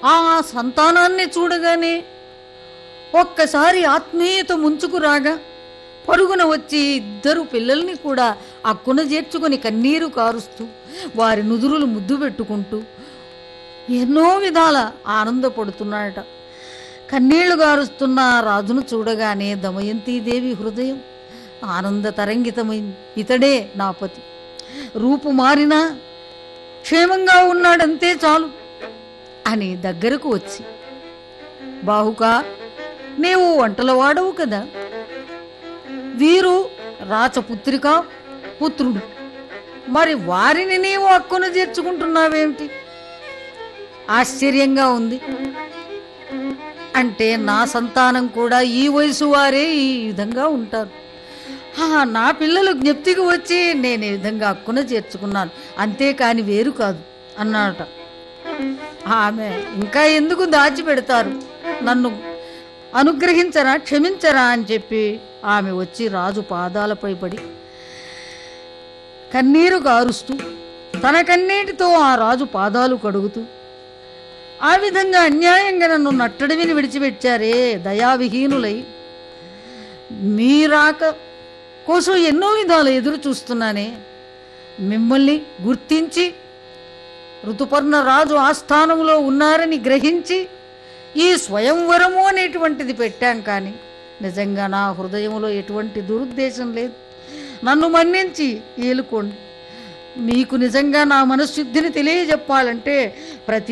ఆ సంతానాన్ని చూడగానే ఒక్కసారి ఆత్మీయత ముంచుకు రాగా పరుగున వచ్చి ఇద్దరు పిల్లల్ని కూడా అక్కున చేర్చుకొని కన్నీరు కారుస్తూ వారి నుదురులు ముద్దు పెట్టుకుంటూ ఎన్నో విధాల ఆనందపడుతున్నాడట కన్నీళ్లు గారుస్తున్న ఆ రాజును చూడగానే దమయంతీదేవి హృదయం ఆనంద తరంగితమైంది ఇతడే నా పతి రూపు మారినా క్షేమంగా ఉన్నాడంతే చాలు అని దగ్గరకు వచ్చి బాహుకా నీవు వంటల వాడవు కదా వీరు రాచపుత్రిక పుత్రుడు మరి వారిని నీవు హక్కును చేర్చుకుంటున్నావేమిటి ఆశ్చర్యంగా ఉంది అంటే నా సంతానం కూడా ఈ వయసు వారే ఈ విధంగా ఉంటారు ఆ, నా పిల్లలు జ్ఞప్తికి వచ్చి నేను ఈ విధంగా హక్కున చేర్చుకున్నాను అంతేకాని వేరు కాదు అన్నాడట ఆమె ఇంకా ఎందుకు దాచిపెడతారు నన్ను అనుగ్రహించరా క్షమించరా అని చెప్పి ఆమె వచ్చి రాజు పాదాలపై పడి కన్నీరు గారుస్తూ తన కన్నీటితో ఆ రాజు పాదాలు కడుగుతూ ఆ విధంగా అన్యాయంగా నన్ను నట్టడివిని విడిచిపెట్టారే దయావిహీనులై మీ రాక కోసం ఎన్నో విధాలు ఎదురు చూస్తున్నానే మిమ్మల్ని గుర్తించి ఋతుపర్ణ రాజు ఆస్థానంలో ఉన్నారని గ్రహించి ఈ స్వయంవరము అనేటువంటిది పెట్టాం కానీ నిజంగా నా హృదయంలో ఎటువంటి దురుద్దేశం లేదు నన్ను మన్నించి ఏలుకోండి మీకు నిజంగా నా మనశ్శుద్ధిని తెలియజెప్పాలంటే ప్రతి